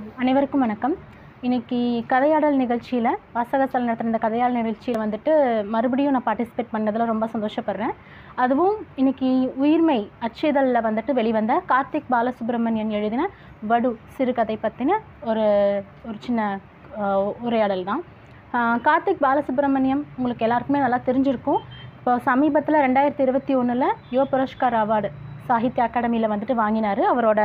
அனைவருக்கும் வணக்கம் இன்னைக்கு கதையாடல் நிகழ்ச்சியில் வாசகசாலை நடத்துகிற இந்த கதையாடல் நிகழ்ச்சியில் வந்துட்டு மறுபடியும் நான் பார்ட்டிசிபேட் பண்ணதில் ரொம்ப சந்தோஷப்படுறேன் அதுவும் இன்னைக்கு உயிர்மை அச்சிதழில் வந்துட்டு வெளிவந்த கார்த்திக் பாலசுப்ரமணியன் எழுதின வடு சிறுகதை பற்றின ஒரு ஒரு சின்ன ஆஹ், உரையாடல் தான் ஆஹ், கார்த்திக் பாலசுப்ரமணியம் உங்களுக்கு எல்லாருக்குமே நல்லா தெரிஞ்சிருக்கும் இப்போ சமீபத்தில் ரெண்டாயிரத்தி இருபத்தி ஒன்றில் யுவ புரஸ்கார் அவார்டு சாகித்ய அகாடமியில் வந்துட்டு வாங்கினார் அவரோட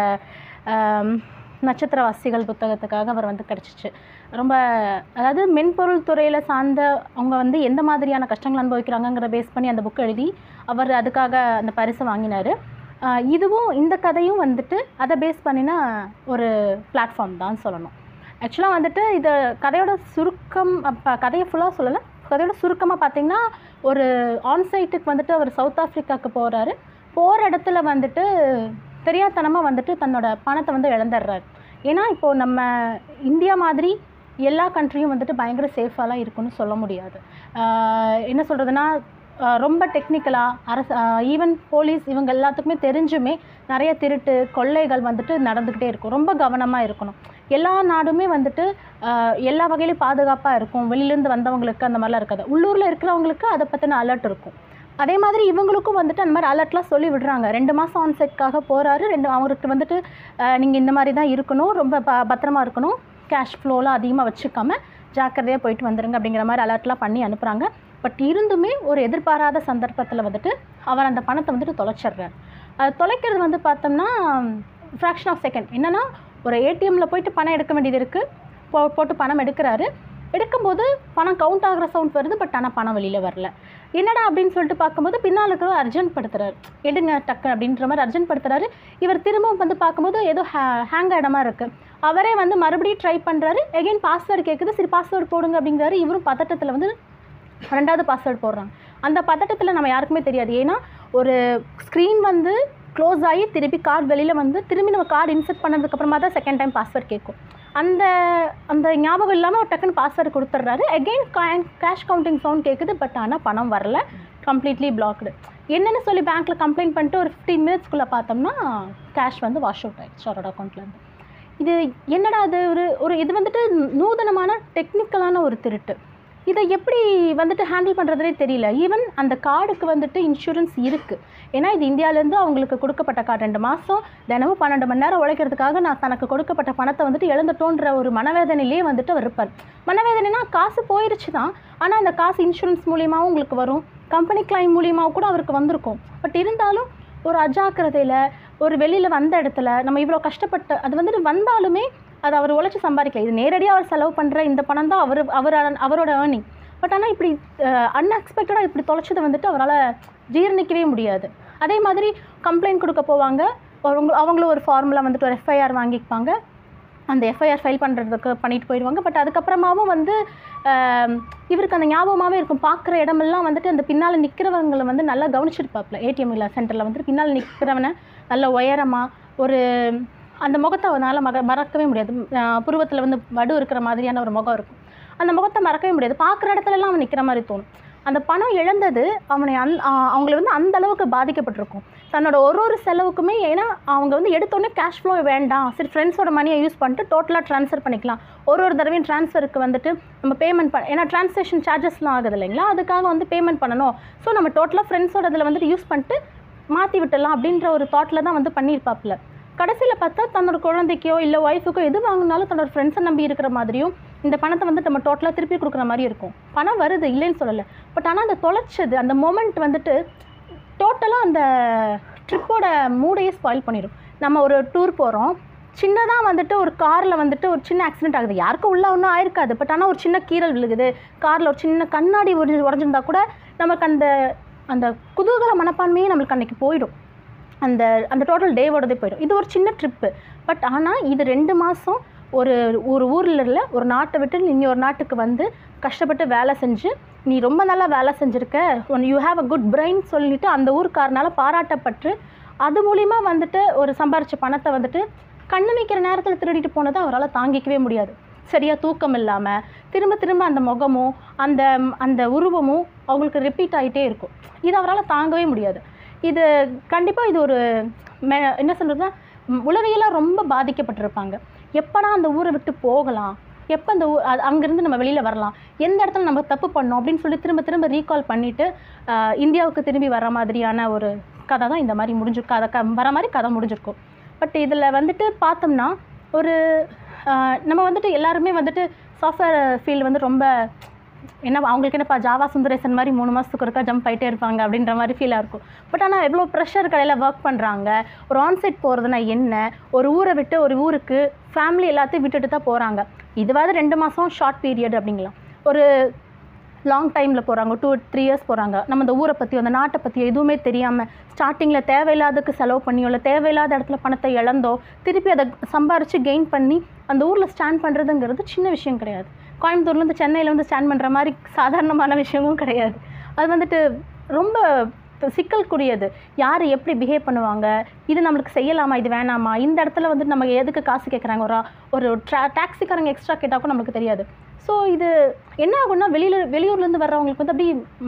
ஆம், நட்சத்திரவாசிகள் புத்தகத்துக்காக அவர் வந்து கிடச்சிச்சு ரொம்ப அதாவது மென்பொருள் துறையில் சார்ந்த அவங்க வந்து எந்த மாதிரியான கஷ்டங்கள் அனுபவிக்கிறாங்கங்கிற பேஸ் பண்ணி அந்த புக் எழுதி அவர் அதுக்காக அந்த பரிசை வாங்கினார் இதுவும் இந்த கதையும் வந்துட்டு அதை பேஸ் பண்ணின ஒரு பிளாட்ஃபார்ம் தான் சொல்லணும் ஆக்சுவலாக வந்துட்டு இது கதையோட சுருக்கம் அப்போ கதையை ஃபுல்லாக சொல்லலை கதையோட சுருக்கமாக பார்த்தீங்கன்னா ஒரு ஆன்சைட்டுக்கு வந்துட்டு அவர் சவுத் ஆஃப்ரிக்காவுக்கு போகிறாரு போகிற இடத்துல வந்துட்டு தெரியாத்தனமாக வந்துட்டு தன்னோட பணத்தை வந்து இழந்துடுறாரு ஏன்னா இப்போது நம்ம இந்தியா மாதிரி எல்லா கண்ட்ரியும் வந்துட்டு பயங்கர சேஃபாலாம் இருக்குன்னு சொல்ல முடியாது ஆஹ் என்ன சொல்கிறதுனா ரொம்ப டெக்னிக்கலாக அரசு ஈவன் போலீஸ் இவங்க எல்லாத்துக்குமே தெரிஞ்சுமே நிறைய திருட்டு கொள்ளைகள் வந்துட்டு நடந்துக்கிட்டே இருக்கும் ரொம்ப கவனமாக இருக்கணும் எல்லா நாடுமே வந்துட்டு ஆஹ் எல்லா வகையிலும் பாதுகாப்பாக இருக்கும் வெளியிலேருந்து வந்தவங்களுக்கு அந்த மாதிரிலாம் இருக்காது உள்ளூரில் இருக்கிறவங்களுக்கு அதை பற்றின அலர்ட் இருக்கும் அதே மாதிரி இவங்களுக்கும் வந்துட்டு அந்த மாதிரி அலர்ட்லாம் சொல்லி விடுறாங்க ரெண்டு மாதம் ஆன்செட்காக போகிறாரு ரெண்டு அவருக்கு வந்துட்டு நீங்கள் இந்த மாதிரி தான் இருக்கணும் ரொம்ப ப பத்திரமா இருக்கணும் கேஷ் ஃப்ளோலாம் அதிகமாக வச்சுக்காம ஜாக்கிரதையாக போயிட்டு வந்துருங்க அப்படிங்கிற மாதிரி அலர்ட்லாம் பண்ணி அனுப்புகிறாங்க பட் இருந்துமே ஒரு எதிர்பாராத சந்தர்ப்பத்தில் வந்துட்டு அவர் அந்த பணத்தை வந்துட்டு தொலைச்சிடுறாரு அது தொலைக்கிறது வந்து பார்த்தோம்னா ஃப்ராக்ஷன் ஆஃப் செகண்ட் என்னென்னா ஒரு ஏடிஎம்மில் போயிட்டு பணம் எடுக்க வேண்டியது இருக்குது போ போட்டு பணம் எடுக்கிறாரு எடுக்கும்போது பணம் கவுண்ட் ஆகிற சவுண்ட் வருது பட் ஆனால் பணம் வெளியில் வரல என்னடா அப்படின்னு சொல்லிட்டு பார்க்கும்போது பின்னால் இருக்கிற அர்ஜென்ட் படுத்துறாரு எடுங்க டக்கு அப்படின்ற மாதிரி அர்ஜென்ட் படுத்துறாரு இவர் திரும்பவும் வந்து பார்க்கும்போது ஏதோ ஹே ஹேங் ஆகிட மாதிரி இருக்குது அவரே வந்து மறுபடியும் ட்ரை பண்ணுறாரு எகைன் பாஸ்வேர்டு கேட்குது சரி பாஸ்வேர்டு போடுங்க அப்படிங்கிறாரு இவரும் பதட்டத்தில் வந்து ரெண்டாவது பாஸ்வேர்டு போடுறாங்க அந்த பதட்டத்தில் நம்ம யாருக்குமே தெரியாது ஏன்னா ஒரு ஸ்க்ரீன் வந்து க்ளோஸ் ஆகி திருப்பி கார்டு வெளியில் வந்து திரும்பி நம்ம கார்டு இன்செர்ட் பண்ணதுக்கப்புறமா தான் செகண்ட் டைம் பாஸ்வேர்ட் கேட்கும் அந்த அந்த ஞாபகம் இல்லாமல் ஒரு டக்குன்னு பாஸ்வேர்டு கொடுத்துட்றாரு அகெயின் கேஷ் கவுண்டிங் சவுண்ட் கேட்குது பட் ஆனால் பணம் வரல கம்ப்ளீட்லி பிளாக்டு என்னென்னு சொல்லி பேங்க்கில் கம்ப்ளைண்ட் பண்ணிட்டு ஒரு ஃபிஃப்டீன் மினிட்ஸ்க்குள்ளே பார்த்தோம்னா கேஷ் வந்து வாஷ் அவுட் ஆயிடுச்சு அவரோட அக்கௌண்ட்லேருந்து இது என்னடா அது ஒரு ஒரு இது வந்துட்டு நூதனமான டெக்னிக்கலான ஒரு திருட்டு இதை எப்படி வந்துட்டு ஹேண்டில் பண்ணுறதுனே தெரியல ஈவன் அந்த கார்டுக்கு வந்துட்டு இன்சூரன்ஸ் இருக்குது ஏன்னா இது இந்தியாவிலேருந்து அவங்களுக்கு கொடுக்கப்பட்ட கார்டு ரெண்டு மாதம் தினமும் பன்னெண்டு மணி நேரம் உழைக்கிறதுக்காக நான் தனக்கு கொடுக்கப்பட்ட பணத்தை வந்துட்டு இழந்துட்டோன்ற ஒரு மனவேதனையிலே வந்துட்டு அவர் இருப்பார் மனவேதனைனா காசு போயிருச்சு தான் ஆனால் அந்த காசு இன்சூரன்ஸ் மூலியமாகவும் உங்களுக்கு வரும் கம்பெனி கிளைம் மூலியமாகவும் கூட அவருக்கு வந்திருக்கும் பட் இருந்தாலும் ஒரு அஜாக்கிரதையில் ஒரு வெளியில் வந்த இடத்துல நம்ம இவ்வளோ கஷ்டப்பட்டு அது வந்துட்டு வந்தாலுமே அது அவர் உழைச்சி சம்பாதிக்கல இது நேரடியாக அவர் செலவு பண்ணுற இந்த பணம் தான் அவர் அவர் அவரோட ஏர்னிங் பட் ஆனால் இப்படி அன்எக்ஸ்பெக்டடாக இப்படி தொலைச்சதை வந்துட்டு அவரால் ஜீரணிக்கவே முடியாது அதே மாதிரி கம்ப்ளைண்ட் கொடுக்க போவாங்க அவங்க அவங்களும் ஒரு ஃபார்முலா வந்துட்டு ஒரு எஃப்ஐஆர் வாங்கிப்பாங்க அந்த எஃப்ஐஆர் ஃபைல் பண்ணுறதுக்கு பண்ணிட்டு போயிடுவாங்க பட் அதுக்கப்புறமாவும் வந்து ஆம், இவருக்கு அந்த ஞாபகமாகவே இருக்கும் பார்க்குற இடமெல்லாம் வந்துட்டு அந்த பின்னால் நிற்கிறவங்களை வந்து நல்லா கவனிச்சிருப்பாப்புல ஏடிஎம் இல்லை சென்டரில் வந்துட்டு பின்னால் நிற்கிறவனை நல்ல உயரமாக ஒரு அந்த முகத்தை அவனால் மக மறக்கவே முடியாது புருவத்தில் வந்து வடு இருக்கிற மாதிரியான ஒரு முகம் இருக்கும் அந்த முகத்தை மறக்கவே முடியாது பார்க்குற இடத்துலலாம் அவன் நிற்கிற மாதிரி தோணும் அந்த பணம் இழந்தது அவனை அந் ஆ- அவங்கள வந்து அந்த அளவுக்கு பாதிக்கப்பட்டிருக்கும் தன்னோட ஒரு ஒரு செலவுக்குமே ஏன்னா அவங்க வந்து எடுத்தோடனே கேஷ் ஃப்ளோ வேண்டாம் சரி ஃப்ரெண்ட்ஸோட மணியை யூஸ் பண்ணிட்டு டோட்டலாக ட்ரான்ஸ்ஃபர் பண்ணிக்கலாம் ஒரு ஒரு தடவையும் ட்ரான்ஸ்ஃபருக்கு வந்துட்டு நம்ம பேமெண்ட் பண்ண ஏன்னா ட்ரான்ஸ்லேஷன் சார்ஜஸ்லாம் ஆகுது இல்லைங்களா அதுக்காக வந்து பேமெண்ட் பண்ணணும் ஸோ நம்ம டோட்டலாக ஃப்ரெண்ட்ஸோட இதில் வந்துட்டு யூஸ் பண்ணிட்டு மாற்றி விட்டுடலாம் அப்படின்ற ஒரு தாட்டில் தான் வந்து பண்ணியிருப்பாப்புல கடைசியில் பார்த்தா தன்னோட குழந்தைக்கோ இல்லை ஒய்ஃபுக்கோ எது வாங்கினாலும் தன்னோட ஃப்ரெண்ட்ஸை நம்பி இருக்கிற மாதிரியும் இந்த பணத்தை வந்து நம்ம டோட்டலாக திருப்பி கொடுக்குற மாதிரி இருக்கும் பணம் வருது இல்லைன்னு சொல்லலை பட் ஆனால் அந்த தொலைச்சது அந்த மொமெண்ட் வந்துட்டு டோட்டலாக அந்த ட்ரிப்போட மூடையே ஸ்பாயில் பண்ணிடும் நம்ம ஒரு டூர் போகிறோம் சின்னதாக வந்துட்டு ஒரு காரில் வந்துட்டு ஒரு சின்ன ஆக்சிடென்ட் ஆகுது யாருக்கும் உள்ள ஒன்றும் ஆயிருக்காது பட் ஆனால் ஒரு சின்ன கீறல் விழுகுது காரில் ஒரு சின்ன கண்ணாடி உடஞ்சி உடஞ்சிருந்தா கூட நமக்கு அந்த அந்த குதூகல மனப்பான்மையே நம்மளுக்கு அன்னைக்கு போயிடும் அந்த அந்த டோட்டல் டேவோடதே போயிடும் இது ஒரு சின்ன ட்ரிப்பு பட் ஆனால் இது ரெண்டு மாதம் ஒரு ஒரு ஊரில் இல்லை ஒரு நாட்டை விட்டு நீ ஒரு நாட்டுக்கு வந்து கஷ்டப்பட்டு வேலை செஞ்சு நீ ரொம்ப நல்லா வேலை செஞ்சுருக்க one you have a good brain சொல்லிட்டு அந்த ஊருக்காரனால பாராட்டப்பட்டு அது மூலிமா வந்துட்டு ஒரு சம்பாரிச்ச பணத்தை வந்துட்டு கண்ணு வைக்கிற நேரத்தில் திருடிட்டு போனதை அவரால் தாங்கிக்கவே முடியாது சரியாக தூக்கம் இல்லாமல் திரும்ப திரும்ப அந்த முகமும் அந்த அந்த உருவமும் அவங்களுக்கு ரிப்பீட் ஆகிட்டே இருக்கும் இது அவரால் தாங்கவே முடியாது இது கண்டிப்பாக இது ஒரு மெ என்ன சொல்கிறதுனா உளவியலாக ரொம்ப பாதிக்கப்பட்டிருப்பாங்க எப்படா அந்த ஊரை விட்டு போகலாம் எப்போ அந்த ஊ அது அங்கேருந்து நம்ம வெளியில் வரலாம் எந்த இடத்துல நம்ம தப்பு பண்ணோம் அப்படின்னு சொல்லி திரும்ப திரும்ப ரீகால் பண்ணிவிட்டு இந்தியாவுக்கு திரும்பி வர மாதிரியான ஒரு கதை தான் இந்த மாதிரி முடிஞ்சு கதை க வர மாதிரி கதை முடிஞ்சிருக்கும் பட் இதில் வந்துட்டு பார்த்தோம்னா ஒரு ஆஹ் நம்ம வந்துட்டு எல்லாருமே வந்துட்டு சாஃப்ட்வேர் ஃபீல்டு வந்து ரொம்ப என்ன அவங்களுக்கு என்னப்பா ஜாவா சுந்தரேசன் மாதிரி மூணு மாதத்துக்கு ஒருக்கா ஜம்ப் ஆகிட்டே இருப்பாங்க அப்படின்ற மாதிரி ஃபீலாக இருக்கும் பட் ஆனால் எவ்வளோ ப்ரெஷர் கடையில் ஒர்க் பண்ணுறாங்க ஒரு ஆன்சைட் போகிறதுனா என்ன ஒரு ஊரை விட்டு ஒரு ஊருக்கு ஃபேமிலி எல்லாத்தையும் விட்டுட்டு தான் போகிறாங்க இதுவாது ரெண்டு மாதம் ஷார்ட் பீரியட் அப்படிங்கலாம் ஒரு லாங் டைமில் போகிறாங்க டூ த்ரீ இயர்ஸ் போகிறாங்க நம்ம இந்த ஊரை பற்றியோ அந்த நாட்டை பற்றியோ எதுவுமே தெரியாமல் ஸ்டார்டிங்கில் தேவையில்லாததுக்கு செலவு பண்ணியோ இல்லை தேவையில்லாத இடத்துல பணத்தை இழந்தோ திருப்பி அதை சம்பாரித்து கெயின் பண்ணி அந்த ஊரில் ஸ்டாண்ட் பண்ணுறதுங்கிறது சின்ன விஷயம் கிடையாது கோயம்புத்தூர்லேருந்து சென்னையில் வந்து ஸ்டாண்ட் பண்ணுற மாதிரி சாதாரணமான விஷயமும் கிடையாது அது வந்துட்டு ரொம்ப சிக்கல்குரியது யார் எப்படி பிஹேவ் பண்ணுவாங்க இது நம்மளுக்கு செய்யலாமா இது வேணாமா இந்த இடத்துல வந்து நம்ம எதுக்கு காசு கேட்குறாங்க ஒரு ஒரு ட்ரா டாக்ஸிக்காரங்க எக்ஸ்ட்ரா கேட்டால் கூட நம்மளுக்கு தெரியாது ஸோ இது என்ன ஆகும்னா வெளியில் வெளியூர்லேருந்து வர்றவங்களுக்கு வந்து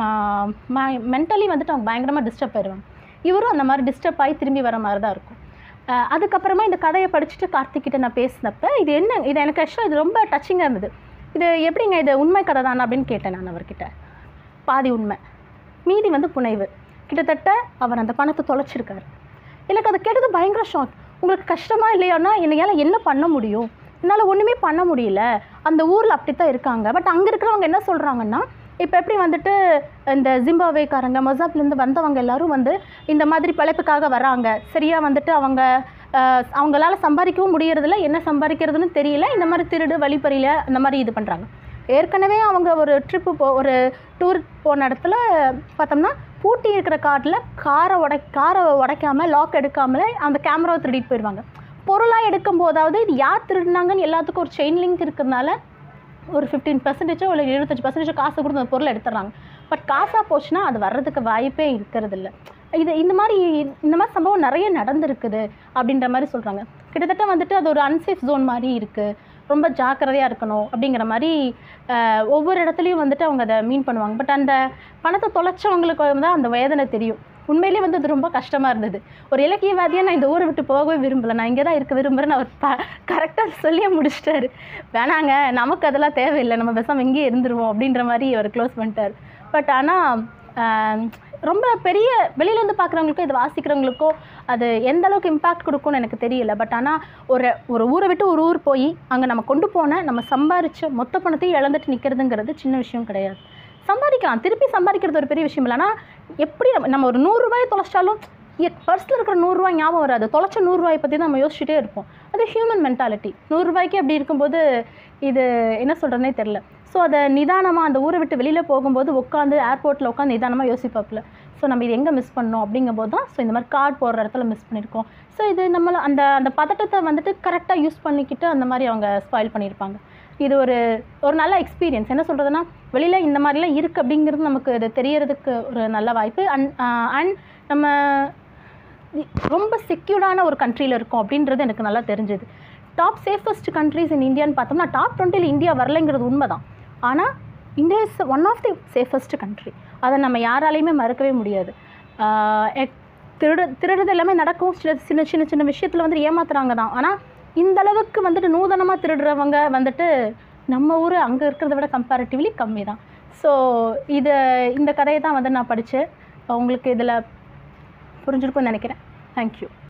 அப்படி மென்டலி வந்துட்டு அவங்க பயங்கரமாக டிஸ்டர்ப் ஆயிடுவாங்க இவரும் அந்த மாதிரி டிஸ்டர்ப் ஆகி திரும்பி வர மாதிரி தான் இருக்கும் அஹ் அதுக்கப்புறமா இந்த கதையை படிச்சுட்டு கார்த்திக்கிட்ட நான் பேசினப்ப இது என்ன இது எனக்கு ஆக்சுவலாக இது ரொம்ப டச்சிங்காக இருந்தது இது எப்படிங்க இது உண்மை கதை தானே அப்படின்னு கேட்டேன் நான் அவர்கிட்ட பாதி உண்மை மீதி வந்து புனைவு கிட்டத்தட்ட அவர் அந்த பணத்தை தொலைச்சிருக்காரு எனக்கு அதை கேட்டது பயங்கர ஷாக் உங்களுக்கு கஷ்டமா இல்லையானா என்னால் என்ன பண்ண முடியும் என்னால் ஒன்றுமே பண்ண முடியல அந்த ஊரில் அப்படி தான் இருக்காங்க பட் அங்கே இருக்கிறவங்க என்ன சொல்கிறாங்கன்னா இப்போ எப்படி வந்துட்டு இந்த ஜிம்பாவேக்காரங்க மொசாப்லேருந்து வந்தவங்க எல்லாரும் வந்து இந்த மாதிரி பிழைப்புக்காக வராங்க சரியா வந்துட்டு அவங்க அஹ், அவங்களால சம்பாதிக்கவும் முடியறதில்ல என்ன சம்பாதிக்கிறதுன்னு தெரியல இந்த மாதிரி திருடு வழிப்பறியில் அந்த மாதிரி இது பண்ணுறாங்க ஏற்கனவே அவங்க ஒரு ட்ரிப்பு போ ஒரு டூர் போன இடத்துல பார்த்தோம்னா பூட்டி இருக்கிற காரில் காரை உடை காரை உடைக்காம லாக் எடுக்காமலே அந்த கேமராவை திருடிட்டு போயிடுவாங்க பொருளாக எடுக்கும் போதாவது இது யார் திருடினாங்கன்னு எல்லாத்துக்கும் ஒரு செயின் லிங்க் இருக்கிறதுனால ஒரு ஃபிஃப்டீன் பர்சன்டேஜோ இல்லை எழுபத்தஞ்சு பர்சன்டேஜோ காசு கொடுத்து அந்த பொருளை எடுத்துடுறாங்க பட் காசாக போச்சுன்னா அது வர்றதுக்கு வாய்ப்பே இருக்கிறது இல்ல இது இந்த மாதிரி இந்த மாதிரி சம்பவம் நிறைய நடந்திருக்குது அப்படின்ற மாதிரி சொல்கிறாங்க கிட்டத்தட்ட வந்துட்டு அது ஒரு அன்சேஃப் ஜோன் மாதிரி இருக்குது ரொம்ப ஜாக்கிரதையாக இருக்கணும் அப்படிங்கிற மாதிரி ஆஹ், ஒவ்வொரு இடத்துலையும் வந்துட்டு அவங்க அதை மீன் பண்ணுவாங்க பட் அந்த பணத்தை தொலைச்சவங்களுக்கு தான் அந்த வேதனை தெரியும் உண்மையிலேயே வந்து அது ரொம்ப கஷ்டமாக இருந்தது ஒரு இலக்கியவாதியாக நான் இந்த ஊரை விட்டு போகவே விரும்பலை நான் இங்கே தான் இருக்க விரும்புகிறேன்னு அவர் ப கரெக்டாக சொல்லியே முடிச்சிட்டாரு வேணாங்க நமக்கு அதெல்லாம் தேவையில்லை நம்ம பேசாமல் இங்கேயே இருந்துருவோம் அப்படின்ற மாதிரி அவர் க்ளோஸ் பண்ணிட்டார் பட் ஆனால் ரொம்ப பெரிய வெளியிலேருந்து பார்க்குறவங்களுக்கோ இது வாசிக்கிறவங்களுக்கோ அது எந்த அளவுக்கு இம்பாக்ட் கொடுக்கும்னு எனக்கு தெரியல பட் ஆனால் ஒரு ஒரு ஊரை விட்டு ஒரு ஊர் போய் அங்கே நம்ம கொண்டு போன நம்ம சம்பாரிச்ச மொத்த பணத்தையும் இழந்துட்டு நிற்கிறதுங்கிறது சின்ன விஷயம் கிடையாது சம்பாதிக்கலாம் திருப்பி சம்பாதிக்கிறது ஒரு பெரிய விஷயம் இல்லை ஆனால் எப்படி நம்ம நம்ம ஒரு நூறுரூவாயை தொலைச்சாலும் பர்ஸில் இருக்கிற நூறுரூவா ஞாபகம் வராது தொலைச்ச நூறுரூவாயை பற்றி தான் நம்ம யோசிச்சுட்டே இருப்போம் அது ஹியூமன் மென்டாலிட்டி நூறுரூவாய்க்கு அப்படி இருக்கும்போது இது என்ன சொல்கிறதுனே தெரில ஸோ அதை நிதானமாக அந்த ஊரை விட்டு வெளியில் போகும்போது உட்காந்து ஏர்போர்ட்டில் உட்காந்து நிதானமாக யோசிப்பாப்புல ஸோ நம்ம இது எங்கே மிஸ் பண்ணோம் அப்படிங்கும்போது தான் ஸோ இந்த மாதிரி கார்டு போடுற இடத்துல மிஸ் பண்ணியிருக்கோம் ஸோ இது நம்மள அந்த அந்த பதட்டத்தை வந்துட்டு கரெக்டாக யூஸ் பண்ணிக்கிட்டு அந்த மாதிரி அவங்க ஸ்பாயில் பண்ணியிருப்பாங்க இது ஒரு ஒரு நல்ல எக்ஸ்பீரியன்ஸ் என்ன சொல்கிறதுனா வெளியில் இந்த மாதிரிலாம் இருக்குது அப்படிங்கிறது நமக்கு இது தெரியறதுக்கு ஒரு நல்ல வாய்ப்பு அண்ட் அண்ட் நம்ம இ- ரொம்ப செக்யூர்டான ஒரு கண்ட்ரியில் இருக்கோம் அப்படின்றது எனக்கு நல்லா தெரிஞ்சுது டாப் சேஃபஸ்ட் கண்ட்ரிஸ் இன் இந்தியான்னு பார்த்தோம்னா டாப் டுவெண்ட்டியில் இந்தியா வரலைங்கிறது உண்மை தான் ஆனால் India is one of the safest country அதை நம்ம யாராலையுமே மறக்கவே முடியாது ஆஹ் எக்- திருடு திருடுறது எல்லாமே நடக்கும் சின்ன சின்ன சின்ன சின்ன விஷயத்தில் வந்து ஏமாத்துறாங்க தான் ஆனால் இந்த அளவுக்கு வந்துட்டு நூதனமாக திருடுறவங்க வந்துட்டு நம்ம ஊர் அங்கே இருக்கிறத விட கம்பேரிட்டிவ்லி கம்மி தான் ஸோ இது இந்த கதையை தான் வந்து நான் படித்தேன் உங்களுக்கு இதில் புரிஞ்சிருக்கும்னு நினைக்கிறேன் தேங்க்யூ